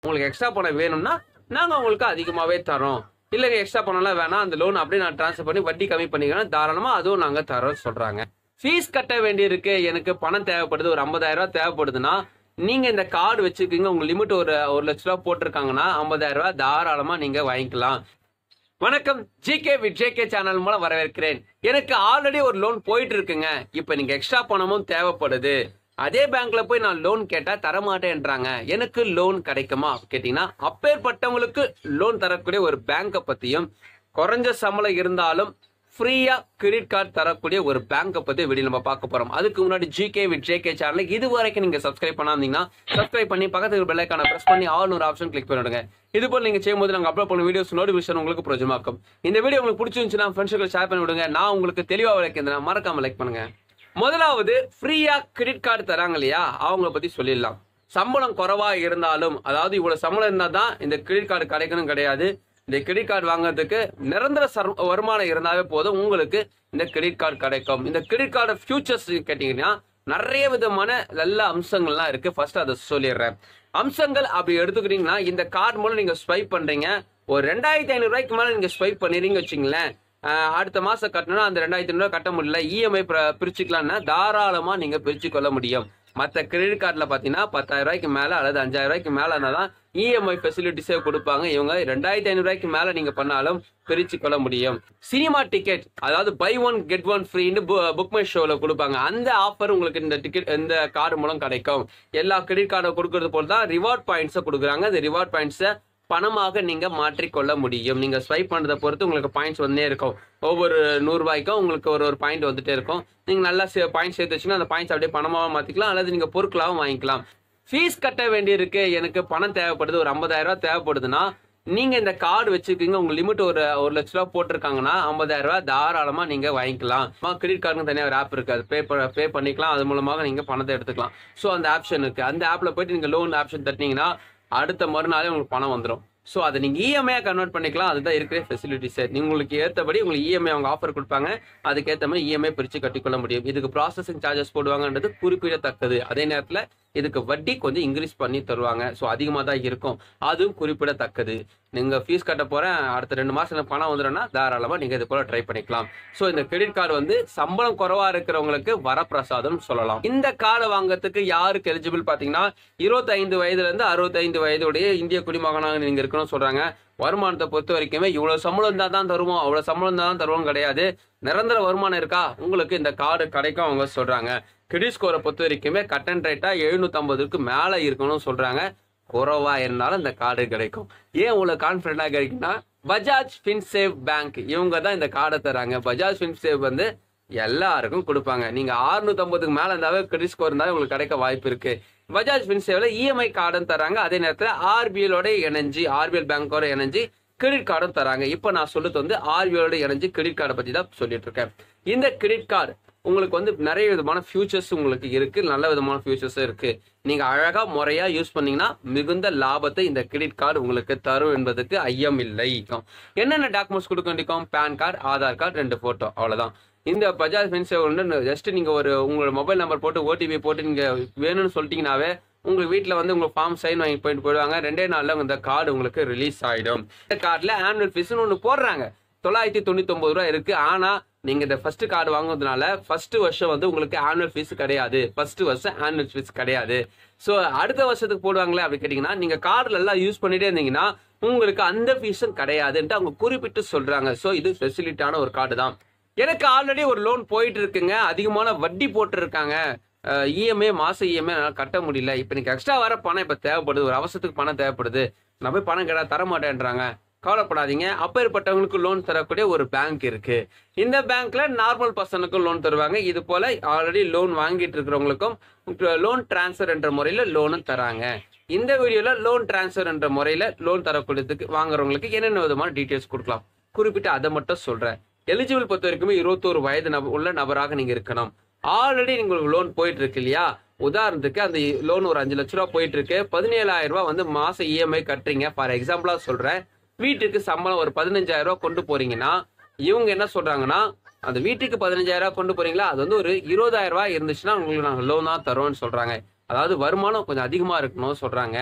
உங்களுக்கு எக்ஸ்ட்ரா பணம் வேணும்னா நாங்கள் உங்களுக்கு அதிகமாகவே தரோம் இல்லைங்க எக்ஸ்ட்ரா பணம்லாம் வேணாம் அந்த லோன் அப்படியே நான் ட்ரான்ஸ்ஃபர் பண்ணி வட்டி கம்மி பண்ணிக்கிறேன் தாராளமாக அதுவும் நாங்கள் தரோம் சொல்கிறாங்க ஃபீஸ் கட்ட வேண்டியிருக்கு எனக்கு பணம் தேவைப்படுது ஒரு 50000 ரூபாய் தேவைப்படுதுன்னா நீங்கள் இந்த கார்டு வச்சுக்கோங்க உங்கள் லிமிட் ஒரு ஒரு லட்ச ரூபா போட்டிருக்காங்கன்னா 50000 ரூபாய் தாராளமாக நீங்கள் வாங்கிக்கலாம் வணக்கம் ஜிகே வித் ஜேகே சேனல் மூலம் வரவேற்கிறேன் எனக்கு ஆல்ரெடி ஒரு லோன் போயிட்டு இருக்குங்க இப்போ நீங்க எக்ஸ்ட்ரா பணமும் தேவைப்படுது அதே பேங்க்ல போய் நான் லோன் கேட்டா தரமாட்டேன்றாங்க எனக்கு லோன் கிடைக்குமா கேட்டீங்கன்னா அப்பேற்பட்டவங்களுக்கு லோன் தரக்கூடிய ஒரு பேங்கை பத்தியும் குறைஞ்ச சம்பளம் இருந்தாலும் ஃப்ரீயா கிரெடிட் கார்டு தரக்கூடிய ஒரு பேங்கை பத்தி வீடியோ நம்ம பார்க்க போறோம் அதுக்கு முன்னாடி ஜிகே வித் ஜேகே சேனலை இது வரைக்கும் நீங்க சப்ஸ்கிரைப் பண்ணாமீங்கன்னா சப்ஸ்கிரைப் பண்ணி பக்கத்துக்கு பெல் ஐக்கான பிரஸ் பண்ணி ஆல் ஒரு ஆப்ஷன் கிளிக் பண்ணிடுங்க இது போல நீங்க செய்யும்போது நாங்க அப்லோட் பண்ண வீடியோஸ் நோட்டிஃபிகேஷன் உங்களுக்கு பிரயோஜனமாக்கும் இந்த வீடியோ உங்களுக்கு பிடிச்சிருந்துச்சுன்னா ஃப்ரெண்ட்ஸுக்கு ஷேர் பண்ணி விடுங்க நான் உங்களுக்கு தெளிவா விளக்கிறேன் மறக்காம லைக் பண்ணுங்க முதலாவது ஃப்ரீயா கிரெடிட் கார்டு தராங்க இல்லையா அவங்கள பத்தி சொல்லிடலாம் சம்பளம் குறைவா இருந்தாலும் அதாவது இவ்வளவு சம்பளம் இருந்தா தான் இந்த கிரெடிட் கார்டு கிடைக்கணும் கிடையாது இந்த கிரெடிட் கார்டு வாங்குறதுக்கு நிரந்தர சர்- வருமானம் இருந்தாவே போதும் உங்களுக்கு இந்த கிரெடிட் கார்டு கிடைக்கும் இந்த கிரெடிட் கார்டு ஃபியூச்சர்ஸ் கேட்டீங்கன்னா நிறைய விதமான நல்ல அம்சங்கள்லாம் இருக்கு ஃபர்ஸ்ட் அதை சொல்லிடுறேன் அம்சங்கள் அப்படி எடுத்துக்கிட்டீங்கன்னா இந்த கார்டு மூலம் நீங்க ஸ்வைப் பண்றீங்க ஒரு ரெண்டாயிரத்தி ஐநூறு ரூபாய்க்கு மேல நீங்க ஸ்வைப் பண்ணிடுறீங்க வச்சுங்களேன் ஆஹ் அடுத்த மாசம் கட்டணும்னா அந்த ரெண்டாயிரத்தி ஐநூறு கட்ட முடியல இஎம்ஐ பிரிச்சுக்கலாம்னா தாராளமா நீங்க பிரிச்சு கொள்ள முடியும் மற்ற கிரெடிட் கார்டில் பார்த்தீங்கன்னா பத்தாயிரம் ரூபாய்க்கு மேலே அல்லது அஞ்சாயிரம் ரூபாய்க்கு மேலே இருந்தால் தான் இஎம்ஐ ஃபெசிலிட்டிஸே கொடுப்பாங்க இவங்க ரெண்டாயிரத்தி ஐநூறு ரூபாய்க்கு மேலே நீங்கள் பண்ணாலும் பிரித்து கொள்ள முடியும் சினிமா டிக்கெட் அதாவது பை ஒன் கெட் ஒன் ஃப்ரீன்னு புக் மை ஷோவில் கொடுப்பாங்க அந்த ஆஃபர் உங்களுக்கு இந்த டிக்கெட் இந்த கார்டு மூலம் கிடைக்கும் எல்லா கிரெடிட் கார்டை கொடுக்கறது போல தான் ரிவார்ட் பாயிண்ட்ஸை கொடுக்குறாங்க அந்த ரிவார்ட் பாயிண்ட்ஸை பணமாக நீங்க மாற்றிக்கொள்ள முடியும் நீங்க ஸ்வைப் பண்றதை பொறுத்து உங்களுக்கு பாயிண்ட்ஸ் வந்துட்டே இருக்கும் ஒவ்வொரு நூறு ரூபாய்க்கும் உங்களுக்கு ஒரு ஒரு பாயிண்ட் வந்துட்டே இருக்கும் நீங்க நல்லா பாயிண்ட் சேர்த்து வச்சுன்னா அந்த பாயிண்ட்ஸ் அப்படியே பணமாக மாத்திக்கலாம் அல்லது நீங்க பொருட்களாகவும் வாங்கிக்கலாம் ஃபீஸ் கட்ட வேண்டியிருக்கு எனக்கு பணம் தேவைப்படுது ஒரு 50000 ரூபாய் தேவைப்படுதுன்னா நீங்க இந்த கார்டு வச்சுக்கோங்க உங்க லிமிட் ஒரு ஒரு லட்ச ரூபா போட்டிருக்காங்கன்னா 50000 ரூபாய் தாராளமா நீங்க வாங்கிக்கலாம் கிரெடிட் கார்டுக்கு தனியாக ஒரு ஆப் இருக்கு அது பே பே பண்ணிக்கலாம் அது மூலமாக நீங்க பணத்தை எடுத்துக்கலாம் ஸோ அந்த ஆப்ஷன் இருக்கு அந்த ஆப்ல போயிட்டு நீங்க லோன் ஆப்ஷன் தட்டினீங்கன்னா அடுத்த மறுநாளே உங்களுக்கு பணம் வந்துடும் ஸோ அதை நீங்கள் இஎம்ஐயாக கன்வெர்ட் பண்ணிக்கலாம் அதுதான் இருக்கிற ஃபெசிலிட்டிஸ் உங்களுக்கு ஏற்றபடி உங்களுக்கு இஎம்ஐ அவங்க ஆஃபர் கொடுப்பாங்க அதுக்கேற்ற மாதிரி இஎம்ஐ பிரித்து கட்டிக்கொள்ள முடியும் இதுக்கு ப்ராசஸிங் சார்ஜஸ் போடுவாங்கன்றது குறிப்பிடத்தக்கது அதே நேரத்தில் இதுக்கு வட்டி கொஞ்சம் இன்க்ரீஸ் பண்ணி தருவாங்க ஸோ அதிகமாக தான் இருக்கும் அதுவும் குறிப்பிடத்தக்கது நீங்கள் ஃபீஸ் கட்ட போகிறேன் அடுத்த ரெண்டு மாதம் எனக்கு பணம் வந்துடும்னா தாராளமாக நீங்கள் இது போல் ட்ரை பண்ணிக்கலாம் ஸோ இந்த கிரெடிட் கார்டு வந்து சம்பளம் குறைவாக இருக்கிறவங்களுக்கு வரப்பிரசாதம் சொல்லலாம் இந்த கார்டு வாங்குறதுக்கு யாருக்கு எலிஜிபிள் பார்த்தீங்கன்னா இருபத்தைந்து வயதுலேருந்து அறுபத்தைந்து வயதுடைய இந்திய குடிமகனாக நீங்கள் இருக்கணும்னு சொல்கிறாங்க வருமானத்தை பொறுத்த வரைக்குமே இவ்வளோ சம்பளம் இருந்தால் தான் தருவோம் அவ்வளோ சம்பளம் இருந்தால் தான் தருவோம் கிடையாது நிரந்தர வருமானம் இருக்கா உங்களுக்கு இந்த கார்டு கிடைக்கும் அவங்க சொல்கிறாங்க கிரெடிட் ஸ்கோரை பொறுத்த வரைக்குமே கட் அண்ட் ரேட்டாக எழுநூற்றம்பதுக்கு மேலே இருக்கணும்னு சொல்கிறாங்க குறைவா இருந்தாலும் இந்த கார்டு கிடைக்கும் ஏன் இவ்வளோ கான்ஃபிடென்ட்டாக கிடைக்குன்னா பஜாஜ் ஃபின்சேவ் பேங்க் இவங்க தான் இந்த கார்டை தராங்க பஜாஜ் ஃபின்சேவ் வந்து எல்லாருக்கும் கொடுப்பாங்க நீங்க 650 மேல இருந்தாவே கிரெடிட் ஸ்கோர் இருந்தாலும் உங்களுக்கு கிடைக்க வாய்ப்பு இருக்கு பஜாஜ் ஃபின்சேவ்ல இஎம்ஐ கார்டும் தராங்க அதே நேரத்தில் ஆர்பிஎலோட இணைஞ்சு ஆர்பிஎல் பேங்கோட இணைஞ்சு கிரெடிட் கார்டும் தராங்க இப்போ நான் சொல்லுறது வந்து ஆர்பிஎலோட இணைஞ்சு கிரெடிட் கார்டை பத்தி தான் சொல்லிட்டு இருக்கேன் இந்த கிரெடிட் கார்டு உங்களுக்கு வந்து நிறைய விதமான ஃபியூச்சர்ஸ் உங்களுக்கு இருக்கு நல்ல விதமான ஃபியூச்சர்ஸும் இருக்கு நீங்க அழகா முறையா யூஸ் பண்ணீங்கன்னா மிகுந்த லாபத்தை இந்த கிரெடிட் கார்டு உங்களுக்கு தரும் என்பதற்கு ஐயம் இல்லை என்னென்ன டாக்குமெண்ட்ஸ் கொடுக்க வேண்டியிருக்கும் பேன் கார்டு ஆதார் கார்டு ரெண்டு போட்டோ அவ்வளவுதான் இந்த பஜாஜ் ஃபின்சேவ் வந்து ஜஸ்ட் நீங்க ஒரு உங்களோட மொபைல் நம்பர் போட்டு ஓடிபி போட்டு நீங்க வேணும்னு சொல்லிட்டீங்கன்னாவே உங்க வீட்டில் வந்து உங்க ஃபார்ம் சைன் வாங்கி போயிட்டு போயிடுவாங்க ரெண்டே நாள்ல இந்த கார்டு உங்களுக்கு ரிலீஸ் ஆயிடும் இந்த கார்டில் ஆனுவல் ஃபீஸ்னு ஒன்று போடுறாங்க தொள்ளாயிரத்தி தொண்ணூத்தி ரூபா இருக்கு ஆனா நீங்க இந்த ஃபர்ஸ்ட் கார்டு வாங்குறதுனால ஃபர்ஸ்ட் வருஷம் வந்து உங்களுக்கு ஆனுவல் ஃபீஸ் கிடையாது ஃபர்ஸ்ட் வருஷம் ஆனுவல் ஃபீஸ் கிடையாது ஸோ அடுத்த வருஷத்துக்கு போடுவாங்களே அப்படி கேட்டிங்கன்னா நீங்க கார்டுல எல்லாம் யூஸ் பண்ணிட்டே இருந்தீங்கன்னா உங்களுக்கு அந்த ஃபீஸும் கிடையாதுன்ட்டு அவங்க குறிப்பிட்டு சொல்றாங்க ஸோ இது ஃபெசிலிட்டான ஒரு கார்டு தான் எனக்கு ஆல்ரெடி ஒரு லோன் போயிட்டு இருக்குங்க அதிகமான வட்டி போட்டுருக்காங்க இஎம்ஐ மாச இஎம்ஐ என்னால் கட்ட முடியல இப்போ எனக்கு எக்ஸ்ட்ரா வர பணம் இப்போ தேவைப்படுது ஒரு அவசரத்துக்கு பணம் தேவைப்படுது நான் போய் பணம் கேட்டால் தர மாட்டேன்றாங்க கவலைப்படாதீங்க அப்பேற்பட்டவங்களுக்கு லோன் தரக்கூடிய ஒரு பேங்க் இருக்கு இந்த பேங்க்ல நார்மல் பர்சனுக்கும் லோன் தருவாங்க இது போல ஆல்ரெடி லோன் வாங்கிட்டு இருக்கிறவங்களுக்கும் லோன் டிரான்ஸ்ஃபர் என்ற முறையில லோனும் தராங்க இந்த வீடியோல லோன் டிரான்ஸ்ஃபர் என்ற முறையில லோன் தரக்கூடியதுக்கு வாங்குறவங்களுக்கு என்னென்ன விதமான டீட்டெயில்ஸ் கொடுக்கலாம் குறிப்பிட்டு அதை மட்டும் சொல்றேன் எலிஜிபிள் பொறுத்த வரைக்குமே இருபத்தோரு வயது நப உள்ள நபராக நீங்க இருக்கணும் ஆல்ரெடி உங்களுக்கு லோன் போயிட்டு இருக்கு இல்லையா உதாரணத்துக்கு அந்த லோன் ஒரு அஞ்சு லட்ச ரூபா போயிட்டு இருக்கு பதினேழாயிரம் ரூபாய் வந்து மாச இஎம்ஐ கட்டுறீங்க ஃபார் எக்ஸாம்பிளா சொல்றேன் வீட்டுக்கு சம்பளம் ஒரு பதினஞ்சாயிரம் ரூபாய் கொண்டு போறீங்கன்னா இவங்க என்ன சொல்றாங்கன்னா அந்த வீட்டுக்கு பதினஞ்சாயிரம் ரூபாய் கொண்டு போறீங்களா அது வந்து ஒரு இருபதாயிரம் ரூபாய் இருந்துச்சுன்னா உங்களுக்கு நாங்கள் லோன் தான் தரோம்னு சொல்றாங்க அதாவது வருமானம் கொஞ்சம் அதிகமா இருக்கணும்னு சொல்றாங்க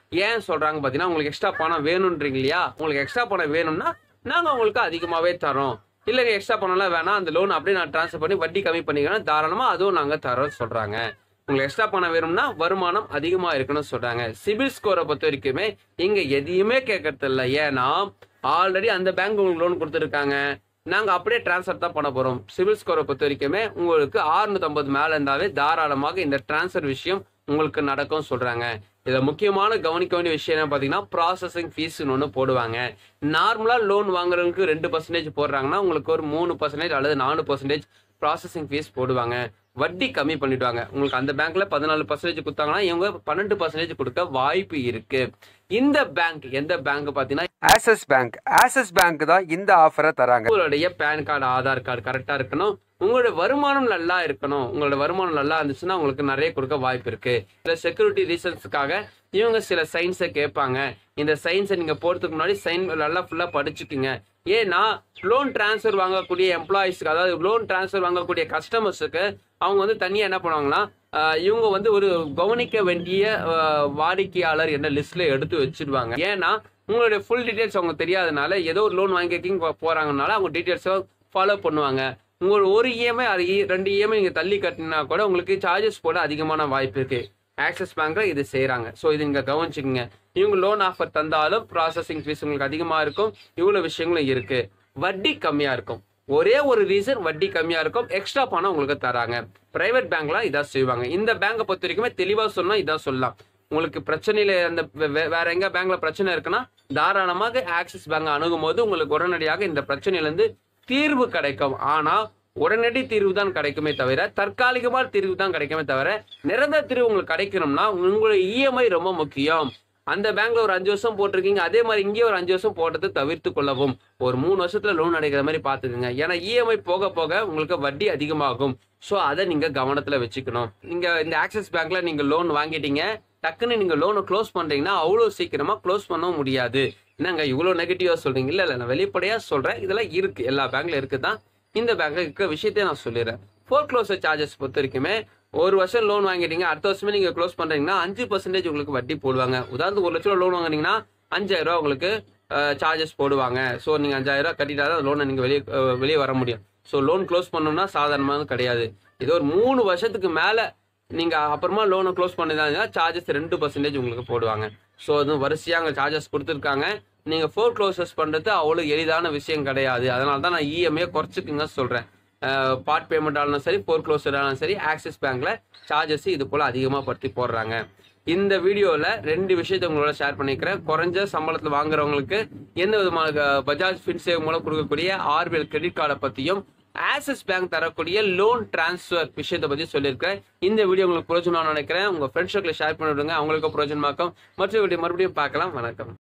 ஏன் சொல்றாங்க பாத்தீங்கன்னா உங்களுக்கு எக்ஸ்ட்ரா பணம் வேணும்ன்றீங்க இல்லையா உங்களுக்கு எக்ஸ்ட்ரா பணம் வேணும்னா நாங்க உங்களுக்கு அதிகமாவே தரோம் இல்லைங்க எக்ஸ்ட்ரா பணம்லாம் வேணாம் அந்த லோன் அப்படியே நான் ட்ரான்ஸ்ஃபர் பண்ணி வட்டி கம்மி பண்ணிக்கிறேன் தாராளமா அதுவும் நாங்க தரோம் சொல்றாங்க உங்களுக்கு எக்ஸ்ட்ரா பணம் வேணும்னா வருமானம் அதிகமா இருக்கணும்னு சொல்றாங்க சிபில் ஸ்கோரை பொறுத்த வரைக்குமே இங்க எதையுமே கேட்கறது இல்லை ஏன்னா ஆல்ரெடி அந்த பேங்க் உங்களுக்கு லோன் கொடுத்துருக்காங்க நாங்க அப்படியே டிரான்ஸ்ஃபர் தான் பண்ண போறோம் சிவில் ஸ்கோரை பொறுத்த வரைக்குமே உங்களுக்கு 650 மேல இருந்தாவே தாராளமாக இந்த டிரான்ஸ்ஃபர் விஷயம் உங்களுக்கு நடக்கும் சொல்றாங்க இதுல முக்கியமான கவனிக்க வேண்டிய விஷயம் என்ன பாத்தீங்கன்னா ப்ராசஸிங் ஃபீஸ்னு ஒன்று போடுவாங்க நார்மலா லோன் வாங்குறவங்களுக்கு ரெண்டு பர்சன்டேஜ் போடுறாங்கன்னா உங்களுக்கு ஒரு மூணு பர்சன்டேஜ் அல்லது நாலு பர்சன்டேஜ் ப்ராசஸிங் ஃபீஸ் போடுவாங்க வட்டி கம்மி பண்ணிடுவாங்க உங்களுக்கு அந்த பேங்க்ல பதினாலு பர்சன்டேஜ் கொடுத்தாங்கன்னா இவங்க பன்னெண்டு பர்சன்டேஜ் கொடுக்க வாய்ப்பு இருக்கு இந்த பேங்க் எந்த பேங்க் பாத்தீங்கன்னா ஆக்சிஸ் பேங்க் ஆக்சிஸ் பேங்க் தான் இந்த ஆஃபரை தராங்க உங்களுடைய பேன் கார்டு ஆதார் கார்டு கரெக்டா இருக்கணும் உங்களோட வருமானம் நல்லா இருக்கணும் உங்களோட வருமானம் நல்லா இருந்துச்சுன்னா உங்களுக்கு நிறைய கொடுக்க வாய்ப்பு இருக்கு சில செக்யூரிட்டி ரீசன்ஸ்க்காக இவங்க சில சயின்ஸை கேட்பாங்க இந்த சயின்ஸை நீங்க போறதுக்கு முன்னாடி சைன் நல்லா ஃபுல்லா படிச்சுக்குங்க ஏன்னா லோன் டிரான்ஸ்ஃபர் வாங்கக்கூடிய எம்ப்ளாயிஸ்க்கு அதாவது லோன் டிரான்ஸ்ஃபர் வாங்கக்கூடிய கஸ்டமர்ஸுக்கு அவங்க வந்து தனியாக என்ன பண்ணுவாங்கன்னா ஆஹ் இவங்க வந்து ஒரு கவனிக்க வேண்டிய ஆஹ் வாடிக்கையாளர் என்ன லிஸ்ட்ல எடுத்து வச்சிடுவாங்க ஏன்னா உங்களுடைய ஃபுல் டீடைல்ஸ் அவங்க தெரியாதனால ஏதோ ஒரு லோன் வாங்கிக்கிங்க போறாங்கனால அவங்க டீடைல்ஸை ஃபாலோ பண்ணுவாங்க உங்களோட ஒரு இஎம்ஐ அது இ- ரெண்டு இஎம்ஐ நீங்க தள்ளி கட்டினா கூட உங்களுக்கு சார்ஜஸ் போட அதிகமான வாய்ப்பு இருக்கு ஆக்சிஸ் பேங்க்ல இது செய்றாங்க ஸோ இது நீங்க கவனிச்சுக்கோங்க இவங்க லோன் ஆஃபர் தந்தாலும் ப்ராசஸிங் ஃபீஸ் உங்களுக்கு அதிகமா இருக்கும் இவ்வளவு விஷயங்களும் இருக்கு வட்டி கம்மியா இருக்கும் ஒரே ஒரு ரீசன் வட்டி கம்மியா இருக்கும் எக்ஸ்ட்ரா பணம் உங்களுக்கு தராங்க பிரைவேட் பேங்க்ல இதான் செய்வாங்க இந்த பேங்கை பொறுத்த வரைக்குமே தெளிவா சொன்னா இதான் சொல்லலாம் உங்களுக்கு பிரச்சனையில அந்த வே- வே- வேற எங்க பேங்க்ல பிரச்சனை இருக்குன்னா தாராளமாக ஆக்சிஸ் பேங்க் அணுகும் போது உங்களுக்கு உடனடியாக இந்த பிரச்சனையில இருந்து தீர்வு கிடைக்கும் ஆனா உடனடி தீர்வு தான் கிடைக்குமே தவிர தற்காலிகமான தீர்வு தான் கிடைக்குமே தவிர நிரந்தர தீர்வு உங்களுக்கு கிடைக்கணும்னா உங்களுடைய இஎம்ஐ ரொம்ப முக்கியம் அந்த பேங்க்ல ஒரு அஞ்சு வருஷம் போட்டிருக்கீங்க அதே மாதிரி இங்கேயே ஒரு அஞ்சு வருஷம் போட்டதை தவிர்த்து கொள்ளவும் ஒரு மூணு வருஷத்துல லோன் அடைக்கிற மாதிரி பாத்துக்கோங்க ஏன்னா இஎம்ஐ போக போக உங்களுக்கு வட்டி அதிகமாகும் ஸோ அதை நீங்க கவனத்துல வச்சுக்கணும் நீங்க இந்த ஆக்சிஸ் பேங்க்ல நீங்க லோன் வாங்கிட்டீங்க டக்குன்னு நீங்க லோனை க்ளோஸ் பண்றீங்கன்னா அவ்வளோ சீக்கிரமா க்ளோஸ் பண்ணவும் முடியாது என்னங்க இவ்வளோ நெகட்டிவா சொல்றீங்க இல்ல இல்ல நான் வெளிப்படையா சொல்றேன் இதெல்லாம் இருக்கு எல்லா பேங்க்ல இருக்குதான் இந்த பேங்க்ல இருக்க விஷயத்தையும் நான் சொல்லிடுறேன் ஃபோர் க்ளோசர் சார்ஜஸ் பொறுத்த வரைக்குமே ஒரு வருஷம் லோன் வாங்கிட்டீங்க அடுத்த வருஷமே நீங்க க்ளோஸ் பண்றீங்கன்னா அஞ்சு பர்சன்டேஜ் உங்களுக்கு வட்டி போடுவாங்க உதாரணத்துக்கு ஒரு லட்ச ரூபா லோன் வாங்குனீங்கன்னா அஞ்சாயிரம் ரூபா உங்களுக்கு சார்ஜஸ் போடுவாங்க ஸோ நீங்க அஞ்சாயிரம் ரூபா கட்டிட்டா தான் லோனை நீங்க வெளியே அஹ், வெளியே வர முடியும் ஸோ லோன் க்ளோஸ் பண்ணணும்னா சாதாரணமாக கிடையாது இது ஒரு மூணு வருஷத்துக்கு மேல நீங்க அப்புறமா லோனை க்ளோஸ் பண்ணதா சார்ஜஸ் ரெண்டு பர்சன்டேஜ் உங்களுக்கு போடுவாங்க ஸோ அது வரிசையா அங்கே சார்ஜஸ் கொடுத்துருக்காங்க நீங்க ஃபோர் க்ளோசஸ் பண்றது அவ்வளோ எளிதான விஷயம் கிடையாது அதனால தான் நான் இஎம்ஐ குறைச்சிக்குங்க சொல்றேன் பார்ட் பேமெண்ட் ஆனாலும் சரி ஃபோர் க்ளோசர் ஆனாலும் சரி ஆக்சிஸ் பேங்க்ல சார்ஜஸ் இது போல அதிகமாக படுத்தி போடுறாங்க இந்த வீடியோவில் ரெண்டு விஷயத்தை உங்களோட ஷேர் பண்ணிக்கிறேன் குறைஞ்ச சம்பளத்தில் வாங்குறவங்களுக்கு எந்த விதமான அஹ், பஜாஜ் ஃபின்சேவ் மூலம் கொடுக்கக்கூடிய ஆர்பிஎல் கிரெடிட் கார்டை பற்றியும் ஆக்சிஸ் பேங்க் தரக்கூடிய லோன் டிரான்ஸ்ஃபர் விஷயத்தை பற்றி சொல்லியிருக்கேன் இந்த வீடியோ உங்களுக்கு பிரோஜனம் நினைக்கிறேன் உங்கள் ஃப்ரெண்ட்ஸ் ஷேர் பண்ணி விடுங்க அவங்களுக்கு பிரோஜனமாக்கும் மற்ற வீடியோ மறுபடியும் பார்க்கலாம் வணக்கம்